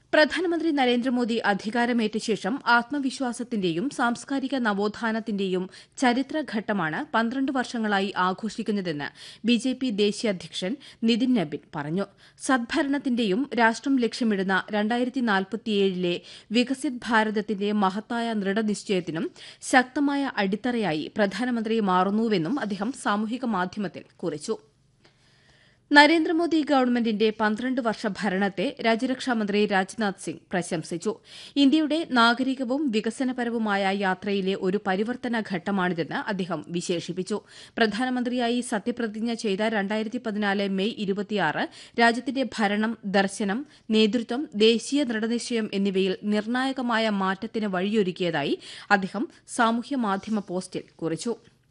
പ്രധാനമന്ത്രി നരേന്ദ്രമോദി അധികാരമേറ്റ ശേഷം ആത്മവിശ്വാസത്തിന്റെയും സാംസ്കാരിക നവോത്ഥാനത്തിന്റെയും ചരിത്രഘട്ടമാണ് പന്ത്രണ്ട് വർഷങ്ങളായി ആഘോഷിക്കുന്നതെന്ന് ബിജെപി ദേശീയ അധ്യക്ഷൻ നിതിൻ നബിൻ പറഞ്ഞു സദ്ഭരണത്തിന്റെയും രാഷ്ട്രം ലക്ഷ്യമിടുന്ന രണ്ടായിരത്തി നാൽപ്പത്തിയേഴിലെ വികസിത് ഭാരതത്തിന്റെ മഹത്തായ ദൃഢനിശ്ചയത്തിനും ശക്തമായ അടിത്തറയായി പ്രധാനമന്ത്രി മാറുന്നുവെന്നും അദ്ദേഹം സാമൂഹിക മാധ്യമത്തിൽ കുറിച്ചു നരേന്ദ്രമോദി ഗവൺമെന്റിന്റെ പന്ത്രണ്ട് വർഷ ഭരണത്തെ രാജ്യരക്ഷാമന്ത്രി രാജ്നാഥ് സിംഗ് പ്രശംസിച്ചു ഇന്ത്യയുടെ നാഗരികവും വികസനപരവുമായ യാത്രയിലെ ഒരു പരിവർത്തന ഘട്ടമാണിതെന്ന് അദ്ദേഹം വിശേഷിപ്പിച്ചു പ്രധാനമന്ത്രിയായി സത്യപ്രതിജ്ഞ ചെയ്ത രണ്ടായിരത്തി പതിനാല് മെയ് ഇരുപത്തിയാറ് രാജ്യത്തിന്റെ ഭരണം ദർശനം നേതൃത്വം ദേശീയ ദൃഢനിശ്ചയം എന്നിവയിൽ നിർണായകമായ മാറ്റത്തിന് വഴിയൊരുക്കിയതായി അദ്ദേഹം സാമൂഹ്യ മാധ്യമ പോസ്റ്റിൽ കുറിച്ചു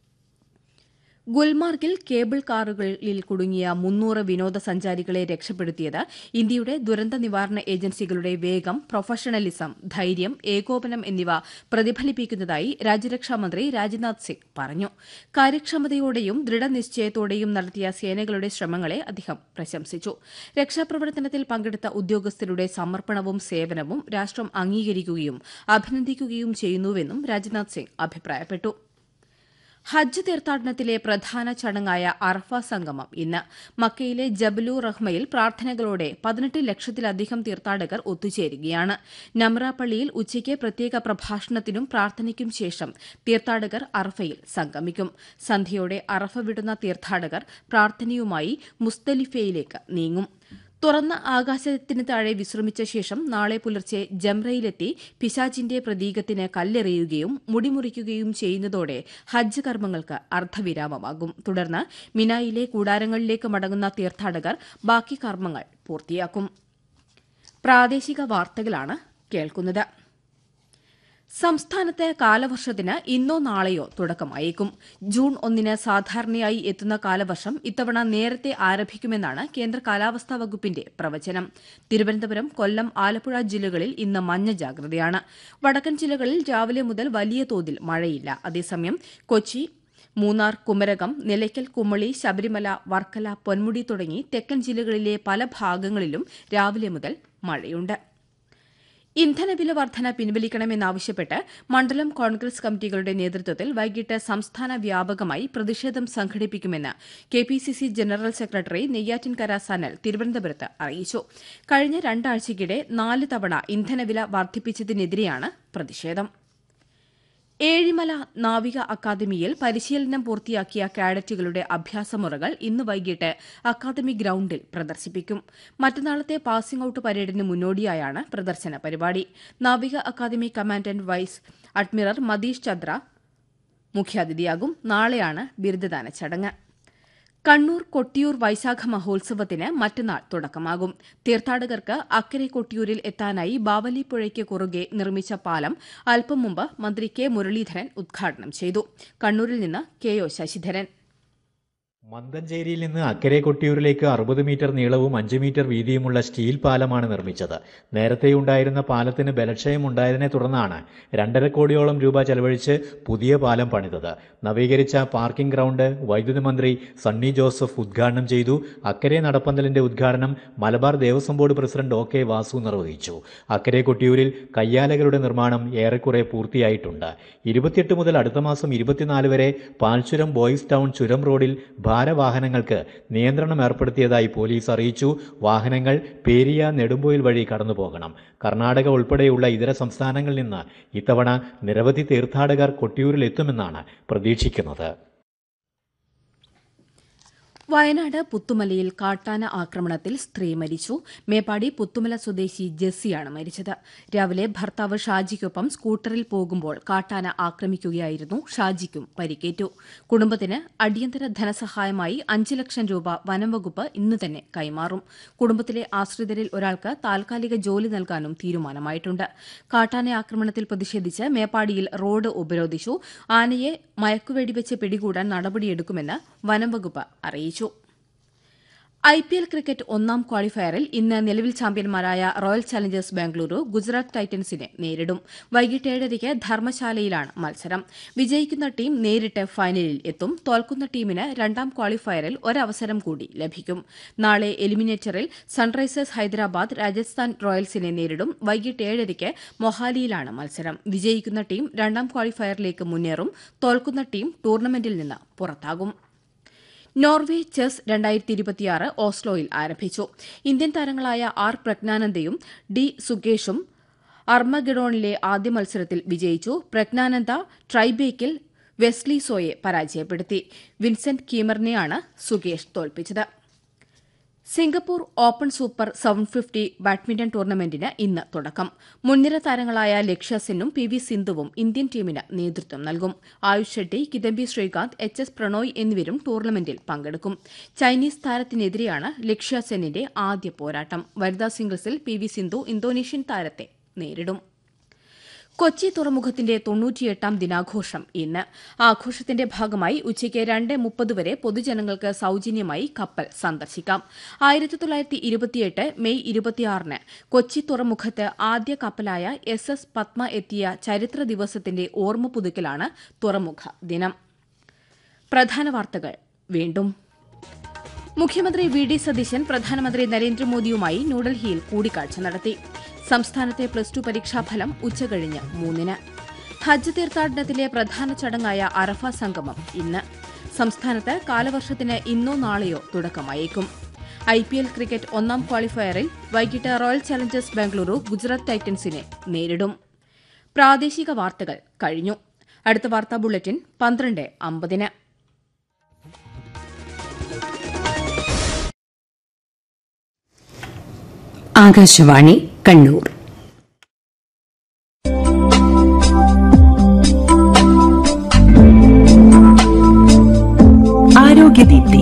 ഗുൽമാർഗിൽ കേബിൾ കാറുകളിൽ കുടുങ്ങിയ മുന്നൂറ് വിനോദസഞ്ചാരികളെ രക്ഷപ്പെടുത്തിയത് ഇന്ത്യയുടെ ദുരന്ത നിവാരണ ഏജൻസികളുടെ വേഗം പ്രൊഫഷണലിസം ധൈര്യം ഏകോപനം എന്നിവ പ്രതിഫലിപ്പിക്കുന്നതായി രാജ്യരക്ഷാമന്ത്രി രാജ്നാഥ് സിംഗ് പറഞ്ഞു കാര്യക്ഷമതയോടെയും ദൃഢനിശ്ചയത്തോടെയും നടത്തിയ സേനകളുടെ ശ്രമങ്ങളെ അദ്ദേഹം പ്രശംസിച്ചു രക്ഷാപ്രവർത്തനത്തിൽ പങ്കെടുത്ത ഉദ്യോഗസ്ഥരുടെ സമർപ്പണവും സേവനവും രാഷ്ട്രം അംഗീകരിക്കുകയും അഭിനന്ദിക്കുകയും ചെയ്യുന്നുവെന്നും രാജ്നാഥ് സിംഗ് അഭിപ്രായപ്പെട്ടു ഹജ്ജ് തീർത്ഥാടനത്തിലെ പ്രധാന ചടങ്ങായ അറഫ സംഗമം ഇന്ന് മക്കയിലെ ജബലു റഹ്മയിൽ പ്രാർത്ഥനകളോടെ പതിനെട്ട് ലക്ഷത്തിലധികം തീർത്ഥാടകർ ഒത്തുചേരുകയാണ് നമ്ര പള്ളിയിൽ ഉച്ചയ്ക്ക് പ്രത്യേക പ്രഭാഷണത്തിനും പ്രാർത്ഥനയ്ക്കും ശേഷം തീർത്ഥാടകർ അറഫയിൽ സംഗമിക്കും സന്ധ്യയോടെ അറഫ വിടുന്ന തീർത്ഥാടകർ പ്രാർത്ഥനയുമായി മുസ്തലിഫയിലേക്ക് നീങ്ങും തുറന്ന ആകാശത്തിന് താഴെ വിശ്രമിച്ച ശേഷം നാളെ പുലർച്ചെ ജംറയിലെത്തി പിശാചിന്റെ പ്രതീകത്തിന് കല്ലെറിയുകയും മുടിമുറിക്കുകയും ചെയ്യുന്നതോടെ ഹജ്ജ് കർമ്മങ്ങൾക്ക് അർദ്ധവിരാമമാകും തുടർന്ന് മിനായിലെ കൂടാരങ്ങളിലേക്ക് മടങ്ങുന്ന തീർത്ഥാടകർ ബാക്കി കർമ്മങ്ങൾ പൂർത്തിയാക്കും പ്രാദേശിക വാർത്തകളാണ് കേൾക്കുന്നത് സംസ്ഥാനത്ത് കാലവർഷത്തിന് ഇന്നോ നാളെയോ തുടക്കമായേക്കും ജൂൺ ഒന്നിന് സാധാരണയായി എത്തുന്ന കാലവർഷം ഇത്തവണ നേരത്തെ ആരംഭിക്കുമെന്നാണ് കേന്ദ്ര കാലാവസ്ഥാ വകുപ്പിന്റെ പ്രവചനം തിരുവനന്തപുരം കൊല്ലം ആലപ്പുഴ ജില്ലകളിൽ ഇന്ന് മഞ്ഞ ജാഗ്രതയാണ് വടക്കൻ ജില്ലകളിൽ രാവിലെ മുതൽ വലിയ തോതിൽ മഴയില്ല അതേസമയം കൊച്ചി മൂന്നാർ കുമരകം നിലയ്ക്കൽ കുമളി ശബരിമല വർക്കല പൊന്മുടി തുടങ്ങി തെക്കൻ ജില്ലകളിലെ പല ഭാഗങ്ങളിലും രാവിലെ മുതൽ മഴയുണ്ട് ഇന്ധനവില വർധന പിൻവലിക്കണമെന്നാവശ്യപ്പെട്ട് മണ്ഡലം കോൺഗ്രസ് കമ്മിറ്റികളുടെ നേതൃത്വത്തിൽ വൈകിട്ട് സംസ്ഥാന വ്യാപകമായി പ്രതിഷേധം സംഘടിപ്പിക്കുമെന്ന് KPCC general secretary Neyyattinkara Sanal തിരുവനന്തപുരത്ത് അറിയിച്ചു കഴിഞ്ഞ രണ്ടാഴ്ചയ്ക്കിടെ നാല് തവണ ഇന്ധനവില വർദ്ധിപ്പിച്ചതിനെതിരെയാണ് പ്രതിഷേധം ഏഴിമല നാവിക അക്കാദമിയിൽ പരിശീലനം പൂർത്തിയാക്കിയ കാഡറ്റുകളുടെ അഭ്യാസമുറകൾ ഇന്ന് വൈകിട്ട് അക്കാദമി ഗ്രൌണ്ടിൽ പ്രദർശിപ്പിക്കും മറ്റന്നാളത്തെ പാസിംഗ് ഔട്ട് പരേഡിന് മുന്നോടിയായാണ് പ്രദർശന പരിപാടി നാവിക academy commandant vice admiral Mathish Chandra മുഖ്യാതിഥിയാകും നാളെയാണ് ബിരുദദാന ചടങ്ങ് കണ്ണൂർ കൊട്ടിയൂർ വൈശാഖ മഹോത്സവത്തിന് മറ്റന്നാൾ തുടക്കമാകും തീർത്ഥാടകർക്ക് അക്കരെ കൊട്ടിയൂരിൽ എത്താനായി ബാവലിപ്പുഴയ്ക്ക് കുറുകെ നിർമ്മിച്ച പാലം അല്പം മുമ്പ് മന്ത്രി കെ മുരളീധരൻ ഉദ്ഘാടനം ചെയ്തു കണ്ണൂരിൽ നിന്ന് കെ ഒ ശശിധരൻ മന്തഞ്ചേരിയിൽ നിന്ന് അക്കരെ കൊട്ടിയൂരിലേക്ക് അറുപത് മീറ്റർ നീളവും അഞ്ച് മീറ്റർ വീതിയുമുള്ള സ്റ്റീൽ പാലമാണ് നിർമ്മിച്ചത് നേരത്തെയുണ്ടായിരുന്ന പാലത്തിന് ബലക്ഷയം ഉണ്ടായതിനെ തുടർന്നാണ് രണ്ടര കോടിയോളം രൂപ ചെലവഴിച്ച് പുതിയ പാലം പണിതത് നവീകരിച്ച പാർക്കിംഗ് ഗ്രൗണ്ട് വൈദ്യുതി മന്ത്രി സണ്ണി ജോസഫ് ഉദ്ഘാടനം ചെയ്തു അക്കരെ നടപ്പന്തലിന്റെ ഉദ്ഘാടനം Malabar Devaswom board president O K Vasu നിർവഹിച്ചു അക്കരെ കൊട്ടിയൂരിൽ കയ്യാലകളുടെ നിർമ്മാണം ഏറെക്കുറെ പൂർത്തിയായിട്ടുണ്ട് ഇരുപത്തിയെട്ട് മുതൽ അടുത്ത മാസം ഇരുപത്തിനാല് വരെ പാൽച്ചുരം ബോയ്സ് ടൗൺ ചുരം റോഡിൽ ഭാരവാഹനങ്ങൾക്ക് നിയന്ത്രണം ഏർപ്പെടുത്തിയതായി പോലീസ് അറിയിച്ചു വാഹനങ്ങൾ പേരിയ നെടുമ്പോയിൽ വഴി കടന്നു പോകണം കർണാടക ഉൾപ്പെടെയുള്ള ഇതര സംസ്ഥാനങ്ങളിൽ നിന്ന് ഇത്തവണ നിരവധി തീർത്ഥാടകർ കൊട്ടിയൂരിൽ എത്തുമെന്നാണ് പ്രതീക്ഷിക്കുന്നത് വയനാട് പുത്തുമലയിൽ കാട്ടാന ആക്രമണത്തിൽ സ്ത്രീ മരിച്ചു മേപ്പാടി പുത്തുമല സ്വദേശി ജെസ്സിയാണ് മരിച്ചത് രാവിലെ ഭർത്താവ് ഷാജിക്കൊപ്പം സ്കൂട്ടറിൽ പോകുമ്പോൾ കാട്ടാന ആക്രമിക്കുകയായിരുന്നു ഷാജിക്കും പരിക്കേറ്റു കുടുംബത്തിന് അടിയന്തര ധനസഹായമായി അഞ്ച് ലക്ഷം രൂപ വനംവകുപ്പ് ഇന്ന് തന്നെ കൈമാറും കുടുംബത്തിലെ ആശ്രിതരിൽ ഒരാൾക്ക് താൽക്കാലിക ജോലി നൽകാനും തീരുമാനമായിട്ടുണ്ട് കാട്ടാന ആക്രമണത്തിൽ പ്രതിഷേധിച്ച് മേപ്പാടിയിൽ റോഡ് ഉപരോധിച്ചു ആനയെ മയക്കുവെടിവെച്ച് പിടികൂടാൻ നടപടിയെടുക്കുമെന്ന് വനംവകുപ്പ് അറിയിച്ചു ഐ പി എൽ ക്രിക്കറ്റ് ഒന്നാം ക്വാളിഫയറിൽ ഇന്ന് നിലവിൽ ചാമ്പ്യന്മാരായ റോയൽ ചലഞ്ചേഴ്സ് ബാംഗ്ലൂരു ഗുജറാത്ത് ടൈറ്റൻസിനെ നേരിടും വൈകിട്ട് ഏഴരയ്ക്ക് ധർമ്മശാലയിലാണ് മത്സരം വിജയിക്കുന്ന ടീം നേരിട്ട് ഫൈനലിൽ എത്തും തോൽക്കുന്ന ടീമിന് രണ്ടാം ക്വാളിഫയറിൽ ഒരവസരം കൂടി ലഭിക്കും നാളെ എലിമിനേറ്ററിൽ സൺറൈസേഴ്സ് ഹൈദരാബാദ് രാജസ്ഥാൻ റോയൽസിനെ നേരിടും വൈകിട്ട് ഏഴരയ്ക്ക് മൊഹാലിയിലാണ് മത്സരം വിജയിക്കുന്ന ടീം രണ്ടാം ക്വാളിഫയറിലേക്ക് മുന്നേറും തോൽക്കുന്ന ടീം ടൂർണമെന്റിൽ നിന്ന് പുറത്താകും നോർവേ ചെസ് രണ്ടായിരത്തി ഇരുപത്തിയാറ് ഓസ്ലോയിൽ ആരംഭിച്ചു ഇന്ത്യൻ താരങ്ങളായ ആർ പ്രജ്ഞാനന്ദയും ഡി സുകേഷും അർമഗഡോണിലെ ആദ്യ മത്സരത്തിൽ വിജയിച്ചു പ്രജ്ഞാനന്ദ ട്രൈബേക്കിൽ വെസ്ലി സോയെ പരാജയപ്പെടുത്തി വിൻസെന്റ് കീമറിനെയാണ് സുകേഷ് തോൽപ്പിച്ചത് Singapore Open Super seven fifty badminton ടൂർണമെന്റിന് ഇന്ന് തുടക്കം മുൻനിര താരങ്ങളായ ലക്ഷ്യ സെന്നും പി വി സിന്ധുവും ഇന്ത്യൻ ടീമിന് നേതൃത്വം നൽകും ആയുഷ് ഷെട്ടി കിദംബി ശ്രീകാന്ത് എച്ച് എസ് പ്രണോയ് എന്നിവരും ടൂർണമെന്റിൽ പങ്കെടുക്കും ചൈനീസ് താരത്തിനെതിരെയാണ് ലക്ഷ്യ സെന്നിന്റെ ആദ്യ പോരാട്ടം വനിതാ സിംഗിൾസിൽ പി വി സിന്ധു ഇന്തോനേഷ്യൻ താരത്തെ നേരിടും കൊച്ചി തുറമുഖത്തിന്റെ തൊണ്ണൂറ്റിയെട്ടാം ദിനാഘോഷം ഇന്ന് ആഘോഷത്തിന്റെ ഭാഗമായി ഉച്ചയ്ക്ക് രണ്ട് മുപ്പത് വരെ പൊതുജനങ്ങൾക്ക് സൌജന്യമായി കപ്പൽ സന്ദർശിക്കാം ആയിരത്തി തൊള്ളായിരത്തി ഇരുപത്തിയെട്ട് മെയ് ഇരുപത്തിയാറിന് കൊച്ചി തുറമുഖത്ത് ആദ്യ കപ്പലായ എസ് എസ് പത്മ എത്തിയ ചരിത്ര ദിവസത്തിന്റെ ഓർമ്മ പുതുക്കലാണ് തുറമുഖ ദിനം പ്രധാന വാർത്തകൾ വീണ്ടും മുഖ്യമന്ത്രി വി ഡി സതീശൻ പ്രധാനമന്ത്രി നരേന്ദ്രമോദിയുമായി ന്യൂഡൽഹിയിൽ കൂടിക്കാഴ്ച നടത്തി സംസ്ഥാനത്തെ പ്ലസ് ടു പരീക്ഷാഫലം ഉച്ചകഴിഞ്ഞ് മൂന്നിന് ഹജ്ജ് തീർത്ഥാടനത്തിലെ പ്രധാന ചടങ്ങായ അറഫ സംഗമം ഇന്ന് സംസ്ഥാനത്ത് കാലവർഷത്തിന് ഇന്നോ നാളെയോ തുടക്കമായേക്കും ഐ പി എൽ ക്രിക്കറ്റ് ഒന്നാം ക്വാളിഫയറിൽ വൈകിട്ട് റോയൽ ചലഞ്ചേഴ്സ് ബാംഗ്ലൂരു ഗുജറാത്ത് ടൈറ്റൻസിനെ നേരിടും പ്രാദേശിക വാർത്തകൾ കഴിഞ്ഞു അടുത്ത വാർത്താ ബുള്ളറ്റിൻ പന്ത്രണ്ട് അമ്പതിന് Akashvani Kannur Arogyadeepthi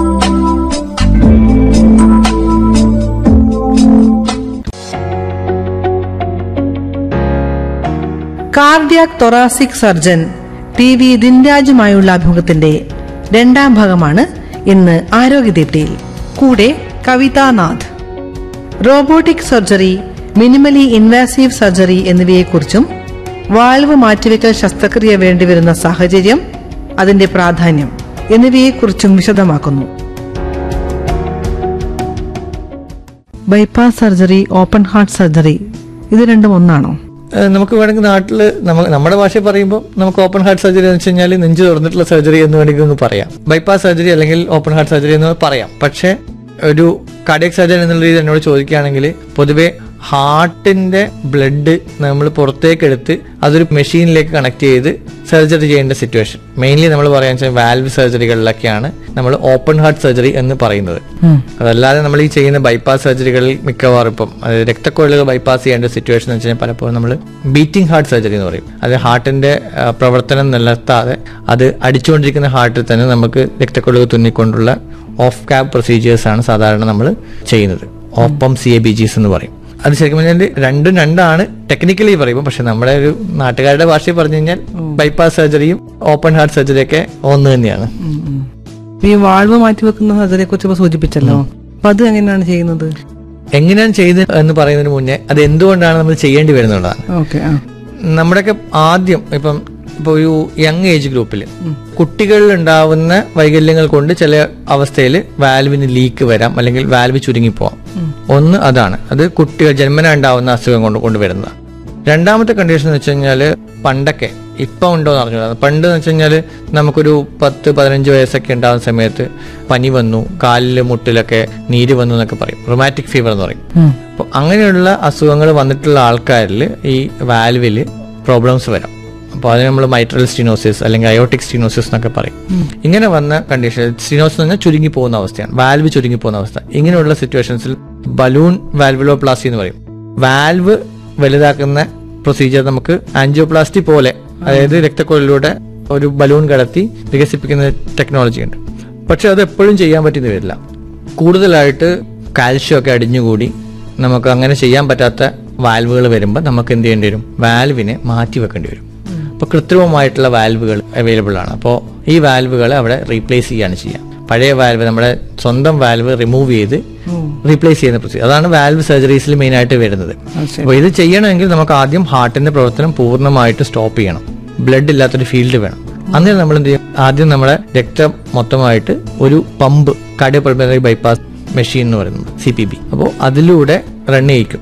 cardiac thoracic surgeon T V ദിൻരാജുമായുള്ള അഭിമുഖത്തിന്റെ രണ്ടാം ഭാഗമാണ് ഇന്ന് ആരോഗ്യദീപ്തിയിൽ കൂടെ Kavithanath robotic surgery minimally invasive surgery എന്നിവയെക്കുറിച്ചും വാൾവ് മാറ്റിവെക്കൽ ശസ്ത്രക്രിയ വേണ്ടിവരുന്ന സാഹചര്യം അതിന്റെ പ്രാധാന്യം എന്നിവയെക്കുറിച്ചും വിശദമാക്കുന്നു bypass surgery open heart surgery ഇത് രണ്ടും ഒന്നാണോ ഏഹ് നമുക്ക് വേണമെങ്കിൽ നാട്ടിൽ നമ്മുടെ ഭാഷയിൽ പറയുമ്പോൾ നമുക്ക് ഓപ്പൺ ഹാർട്ട് സർജറി എന്ന് വെച്ച് കഴിഞ്ഞാൽ നെഞ്ച് തുറന്നിട്ടുള്ള സർജറി എന്ന് വേണമെങ്കിൽ ഒന്ന് പറയാം ബൈപ്പാസ് സർജറി അല്ലെങ്കിൽ ഓപ്പൺ ഹാർട്ട് സർജറി എന്ന് പറയാം പക്ഷേ ഒരു കാർഡിയക് സർജൻ എന്നുള്ള രീതി എന്നോട് ചോദിക്കുകയാണെങ്കിൽ പൊതുവെ ഹാർട്ടിന്റെ ബ്ലഡ് നമ്മൾ പുറത്തേക്ക് എടുത്ത് അതൊരു മെഷീനിലേക്ക് കണക്ട് ചെയ്ത് സർജറി ചെയ്യേണ്ട സിറ്റുവേഷൻ മെയിൻലി നമ്മൾ പറയാന്ന് വെച്ചാൽ വാൽവ് സർജറികളിലൊക്കെയാണ് നമ്മൾ ഓപ്പൺ ഹാർട്ട് സർജറി എന്ന് പറയുന്നത് അതല്ലാതെ നമ്മൾ ഈ ചെയ്യുന്ന ബൈപ്പാസ് സർജറികളിൽ മിക്കവാറും ഇപ്പം അതായത് രക്തക്കൊഴലുകൾ ബൈപ്പാസ് ചെയ്യേണ്ട സിറ്റുവേഷൻ എന്ന് വെച്ചാൽ പലപ്പോഴും നമ്മൾ ബീറ്റിംഗ് ഹാർട്ട് സർജറി എന്ന് പറയും അത് ഹാർട്ടിന്റെ ആ, പ്രവർത്തനം നിലനിർത്താതെ അത് അടിച്ചുകൊണ്ടിരിക്കുന്ന ഹാർട്ടിൽ തന്നെ നമുക്ക് രക്തക്കൊഴലുകൾ തുന്നിക്കൊണ്ടുള്ള ഓഫ് ക്യാബ് പ്രൊസീജിയേഴ്സ് ആണ് സാധാരണ നമ്മൾ ചെയ്യുന്നത് ഓപ്പം സി എ ബി ജിസ് എന്ന് പറയും അത് ശരിക്കും പറഞ്ഞാൽ രണ്ടും രണ്ടാണ് ടെക്നിക്കലി പറയുമ്പോൾ പക്ഷെ നമ്മുടെ ഒരു നാട്ടുകാരുടെ ഭാഷയിൽ പറഞ്ഞു കഴിഞ്ഞാൽ ബൈപ്പാസ് സർജറിയും ഓപ്പൺ ഹാർട്ട് സർജറിയൊക്കെ ഒന്ന് തന്നെയാണ് ഈ വാൾവ് മാറ്റിവെക്കുന്ന സർജറിയെ കുറിച്ച് ഇപ്പൊ സൂചിപ്പിച്ചല്ലോ അപ്പൊ അത് എങ്ങനെയാണ് ചെയ്യുന്നത് എങ്ങനെയാണ് ചെയ്യുന്നത് എന്ന് പറയുന്നതിന് മുന്നേ അത് എന്തുകൊണ്ടാണ് നമ്മൾ ചെയ്യേണ്ടി വരുന്നതാണ് ഓക്കെ ആ നമ്മുടെയൊക്കെ ആദ്യം ഇപ്പം ഇപ്പൊ ഒരു യങ് ഏജ് ഗ്രൂപ്പിൽ കുട്ടികളിൽ ഉണ്ടാവുന്ന വൈകല്യങ്ങൾ കൊണ്ട് ചില അവസ്ഥയിൽ വാൽവിന് ലീക്ക് വരാം അല്ലെങ്കിൽ വാൽവ് ചുരുങ്ങിപ്പോവാം ഒന്ന് അതാണ് അത് കുട്ടികൾ ജന്മന ഉണ്ടാവുന്ന അസുഖം കൊണ്ട് കൊണ്ടുവരുന്നതാണ് രണ്ടാമത്തെ കണ്ടീഷൻ എന്ന് വെച്ച് കഴിഞ്ഞാല് പണ്ടൊക്കെ ഇപ്പം ഉണ്ടോ എന്ന് അറിഞ്ഞൂടാ പണ്ട് എന്ന് വെച്ച് കഴിഞ്ഞാല് നമുക്കൊരു പത്ത് പതിനഞ്ച് വയസ്സൊക്കെ ഉണ്ടാകുന്ന സമയത്ത് പനി വന്നു കാലില് മുട്ടിലൊക്കെ നീര് വന്നു എന്നൊക്കെ പറയും റൊമാറ്റിക് ഫീവർ എന്ന് പറയും അപ്പോൾ അങ്ങനെയുള്ള അസുഖങ്ങൾ വന്നിട്ടുള്ള ആൾക്കാരിൽ ഈ വാൽവില് പ്രോബ്ലംസ് വരാം അപ്പോൾ അതിന് നമ്മൾ മൈട്രൽ സ്റ്റിനോസിസ് അല്ലെങ്കിൽ അയോട്ടിക് സ്റ്റിനോസിസ് എന്നൊക്കെ പറയും ഇങ്ങനെ വന്ന കണ്ടീഷൻ സ്റ്റിനോസിസ് എന്ന് പറഞ്ഞാൽ ചുരുങ്ങി പോകുന്ന അവസ്ഥയാണ് വാൽവ് ചുരുങ്ങി പോകുന്ന അവസ്ഥ ഇങ്ങനെയുള്ള സിറ്റുവേഷൻസിൽ ബലൂൺ വാൽവുലോപ്ലാസ്റ്റി എന്ന് പറയും വാൽവ് വലുതാക്കുന്ന പ്രൊസീജിയർ നമുക്ക് ആൻജിയോപ്ലാസ്റ്റി പോലെ അതായത് രക്തക്കൊഴലിലൂടെ ഒരു ബലൂൺ കടത്തി വികസിപ്പിക്കുന്ന ടെക്നോളജി ഉണ്ട് പക്ഷെ അത് എപ്പോഴും ചെയ്യാൻ പറ്റുന്ന വരില്ല കൂടുതലായിട്ട് കാൽഷ്യം ഒക്കെ അടിഞ്ഞുകൂടി നമുക്ക് അങ്ങനെ ചെയ്യാൻ പറ്റാത്ത വാൽവുകൾ വരുമ്പോൾ നമുക്ക് എന്ത് ചെയ്യേണ്ടി വരും വാൽവിനെ മാറ്റി വെക്കേണ്ടി വരും അപ്പോൾ കൃത്രിമമായിട്ടുള്ള വാൽവുകൾ അവൈലബിൾ ആണ് അപ്പോൾ ഈ വാൽവുകൾ അവിടെ റീപ്ലേസ് ചെയ്യാണ് ചെയ്യുക പഴയ വാൽവ് നമ്മുടെ സ്വന്തം വാൽവ് റിമൂവ് ചെയ്ത് റീപ്ലേസ് ചെയ്യുന്ന പ്രൊസീജിയർ അതാണ് വാൽവ് സർജറീസിൽ മെയിൻ ആയിട്ട് വരുന്നത് അപ്പോൾ ഇത് ചെയ്യണമെങ്കിൽ നമുക്ക് ആദ്യം ഹാർട്ടിന്റെ പ്രവർത്തനം പൂർണ്ണമായിട്ട് സ്റ്റോപ്പ് ചെയ്യണം ബ്ലഡ് ഇല്ലാത്തൊരു ഫീൽഡ് വേണം അന്നേരം നമ്മൾ എന്ത് ചെയ്യും ആദ്യം നമ്മളെ രക്തം മൊത്തമായിട്ട് ഒരു pump cardio pulmonary bypass machine എന്ന് പറയുന്നത് സി പി ബി അപ്പോൾ അതിലൂടെ റൺ ചെയ്യിക്കും